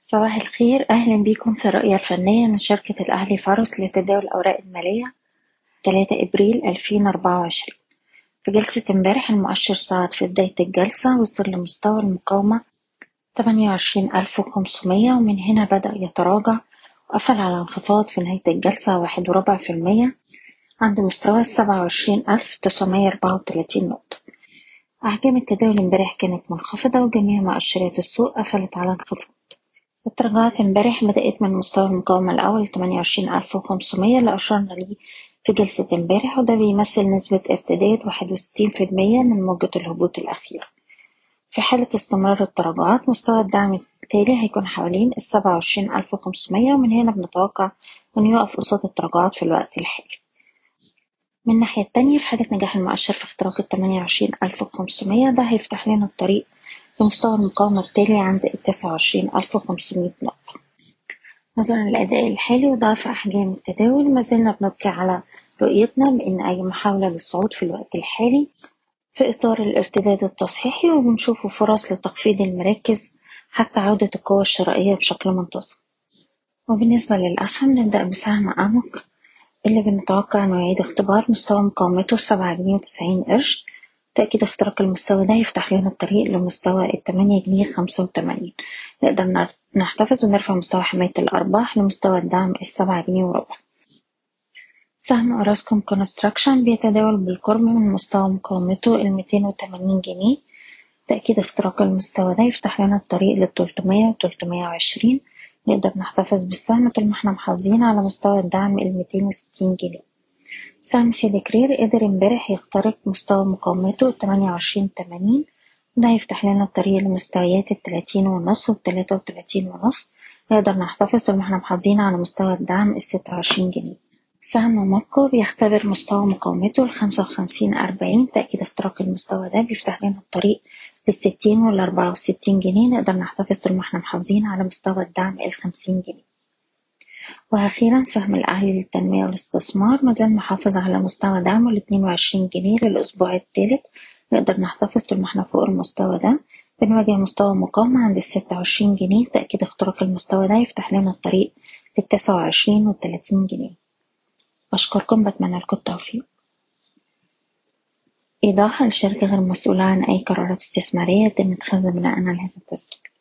صباح الخير أهلا بيكم في الرؤية الفنية من شركة الأهلي فارس لتداول الأوراق المالية تلاتة إبريل ألفين أربعة وعشرين في جلسة امبارح المؤشر صعد في بداية الجلسة وصل لمستوى المقاومة تمانية وعشرين ألف وخمسمية ومن هنا بدأ يتراجع وقفل على انخفاض في نهاية الجلسة واحد وربع في المية عند مستوى السبعة وعشرين ألف تسعمية أربعة وتلاتين نقطة أحجام التداول امبارح كانت منخفضة وجميع مؤشرات السوق قفلت على انخفاض التراجعات امبارح بدأت من مستوى المقاومة الأول تمانية وعشرين ألف وخمسمية اللي أشرنا ليه في جلسة امبارح وده بيمثل نسبة ارتداد واحد وستين في المية من موجة الهبوط الأخيرة في حالة استمرار التراجعات مستوى الدعم التالي هيكون حوالين السبعة وعشرين ألف وخمسمية ومن هنا بنتوقع إنه يقف قصاد التراجعات في الوقت الحالي من الناحية التانية في حالة نجاح المؤشر في اختراق التمانية وعشرين ألف وخمسمية ده هيفتح لنا الطريق لمستوى المقاومة التالي عند التسعة وعشرين ألف وخمسمية نقطة نظرا للأداء الحالي وضعف أحجام التداول ما زلنا بنبقي على رؤيتنا بأن أي محاولة للصعود في الوقت الحالي في إطار الارتداد التصحيحي وبنشوف فرص لتخفيض المراكز حتى عودة القوة الشرائية بشكل منتظم وبالنسبة للأسهم نبدأ بسهم أمك اللي بنتوقع إنه يعيد اختبار مستوى مقاومته سبعة جنيه وتسعين قرش تأكيد اختراق المستوى ده يفتح لنا الطريق لمستوى التمانية جنيه خمسة وتمانين نقدر نحتفظ ونرفع مستوى حماية الأرباح لمستوى الدعم السبعة جنيه وربع سهم أوراسكوم كونستراكشن بيتداول بالقرب من مستوى مقاومته الميتين وتمانين جنيه تأكيد اختراق المستوى ده يفتح لنا الطريق للتلتمية وتلتمية وعشرين نقدر نحتفظ بالسهم طول ما احنا محافظين على مستوى الدعم الميتين وستين جنيه سهم سيدي كرير قدر امبارح يخترق مستوى مقاومته تمانية وعشرين تمانين ده هيفتح لنا الطريق لمستويات التلاتين ونص والتلاتة وتلاتين ونص نقدر نحتفظ طول ما احنا محافظين على مستوى الدعم الستة وعشرين جنيه سهم ماكو بيختبر مستوى مقاومته الخمسة وخمسين أربعين تأكيد اختراق المستوى ده بيفتح لنا الطريق للستين والأربعة وستين جنيه نقدر نحتفظ طول ما احنا محافظين على مستوى الدعم الخمسين جنيه وأخيرا سهم الأهلي للتنمية والاستثمار مازال محافظ على مستوى دعمه الاتنين وعشرين جنيه للأسبوع التالت نقدر نحتفظ طول ما احنا فوق المستوى ده بنواجه مستوى مقاومة عند الستة وعشرين جنيه تأكيد اختراق المستوى ده يفتح لنا الطريق للتسعة وعشرين والتلاتين جنيه أشكركم بتمنى لكم التوفيق إيضاح الشركة غير مسؤولة عن أي قرارات استثمارية يتم اتخاذها بناء على هذا التسجيل